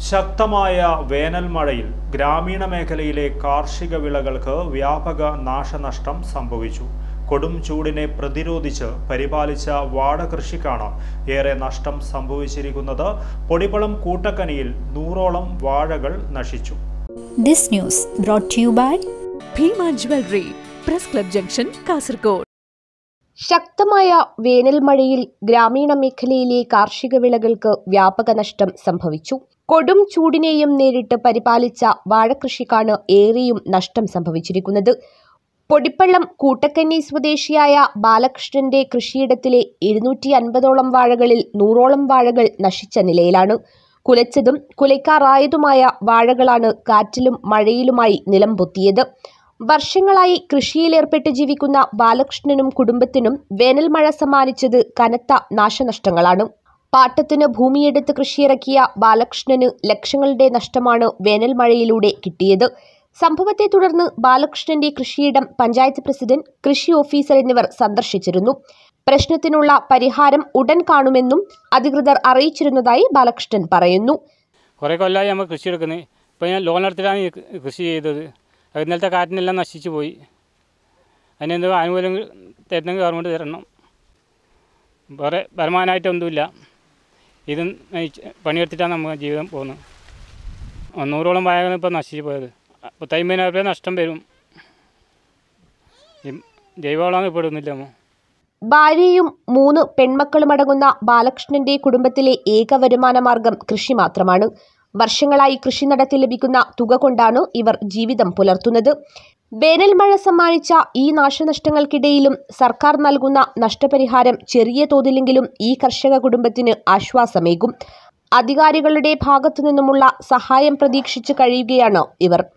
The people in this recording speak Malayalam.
ശക്തമായ വേനൽ മഴയിൽ ഗ്രാമീണ മേഖലയിലെ കാർഷിക വിളകൾക്ക് വ്യാപക നാശനഷ്ടം സംഭവിച്ചു കൊടും ചൂടിനെ പ്രതിരോധിച്ച് പരിപാലിച്ച വാഴ കൃഷിക്കാണ് ഏറെ നഷ്ടം സംഭവിച്ചിരിക്കുന്നത് പൊടിപ്പളം കൂട്ടക്കനിയിൽ നൂറോളം വാഴകൾ നശിച്ചു This news brought to you by Bhima jewellery press club junction Kasaragod ശക്തമായ വേനൽ മഴയിൽ ഗ്രാമീണ മേഖലയിലെ കാർഷിക വിളകൾക്ക് വ്യാപക നഷ്ടം സംഭവിച്ചു കൊടും ചൂടിനെയും നേരിട്ട് പരിപാലിച്ച വാഴകൃഷിക്കാണ് ഏറെയും നഷ്ടം സംഭവിച്ചിരിക്കുന്നത് പൊടിപ്പള്ളം കൂട്ടക്കന്നി സ്വദേശിയായ ബാലകൃഷ്ണന്റെ കൃഷിയിടത്തിലെ എഴുന്നൂറ്റി അൻപതോളം വാഴകളിൽ നൂറോളം വാഴകൾ നശിച്ച നിലയിലാണ് കുലച്ചതും കുലയ്ക്കാറായതുമായ വാഴകളാണ് കാറ്റിലും മഴയിലുമായി നിലം പൊത്തിയത് വർഷങ്ങളായി കൃഷിയിലേർപ്പെട്ട് ജീവിക്കുന്ന ബാലകൃഷ്ണനും കുടുംബത്തിനും വേനൽ മഴ സമ്മാനിച്ചത് കനത്ത നാശനഷ്ടങ്ങളാണ് പാട്ടത്തിന് ഭൂമിയെടുത്ത് കൃഷിയിറക്കിയ ബാലകൃഷ്ണന് ലക്ഷങ്ങളുടെ നഷ്ടമാണ് വേനൽ മഴയിലൂടെ കിട്ടിയത് സംഭവത്തെ തുടർന്ന് ബാലകൃഷ്ണന്റെ കൃഷിയിടം പഞ്ചായത്ത് പ്രസിഡന്റ് കൃഷി ഓഫീസർ എന്നിവർ സന്ദർശിച്ചിരുന്നു പ്രശ്നത്തിനുള്ള പരിഹാരം ഉടൻ കാണുമെന്നും അധികൃതർ അറിയിച്ചിരുന്നതായി ബാലകൃഷ്ണൻ പറയുന്നു കുറേ കൊല്ലമായി നമ്മൾ കൃഷി എടുക്കുന്നത് ഇപ്പോൾ ഞാൻ ലോൺ എടുത്തിട്ടാണ് ഈ കൃ- കൃഷി ചെയ്തത് അത് ഇന്നലത്തെ കാറ്റിനെല്ലാം നശിച്ചു പോയി അതിനെന്ത് ആനുകൂല്യം തരുന്നെങ്കിൽ ഗവൺമെൻറ് തരണം വേറെ വരുമാനമായിട്ടൊന്നുമില്ല ഇത് നയിച്ച് പണിയെടുത്തിട്ടാണ് നമ്മൾ ജീവിതം പോകുന്നത് നൂറോളം വായകൾ ഇപ്പോൾ നശിച്ചു പോയത് പത്തമ്പതിനായിരം രൂപ നഷ്ടം വരും ഈ ജൈവവളമാണ് ഇപ്പോൾ ഇടുന്നില്ല നമ്മൾ ഭാര്യയും മൂന്ന് പെൺമക്കളും അടങ്ങുന്ന ബാലകൃഷ്ണന്റെ കുടുംബത്തിലെ ഏക വരുമാന മാർഗം കൃഷി മാത്രമാണ് വർഷങ്ങളായി കൃഷി നടത്തി ലഭിക്കുന്ന തുക കൊണ്ടാണ് ഇവർ ജീവിതം പുലർത്തുന്നത് വേനൽ മഴ സമ്മാനിച്ച ഈ നാശനഷ്ടങ്ങൾക്കിടയിലും സർക്കാർ നൽകുന്ന നഷ്ടപരിഹാരം ചെറിയ തോതിലെങ്കിലും ഈ കർഷക കുടുംബത്തിന് ആശ്വാസമേകും അധികാരികളുടെ ഭാഗത്തു നിന്നുമുള്ള സഹായം പ്രതീക്ഷിച്ചു കഴിയുകയാണ് ഇവർ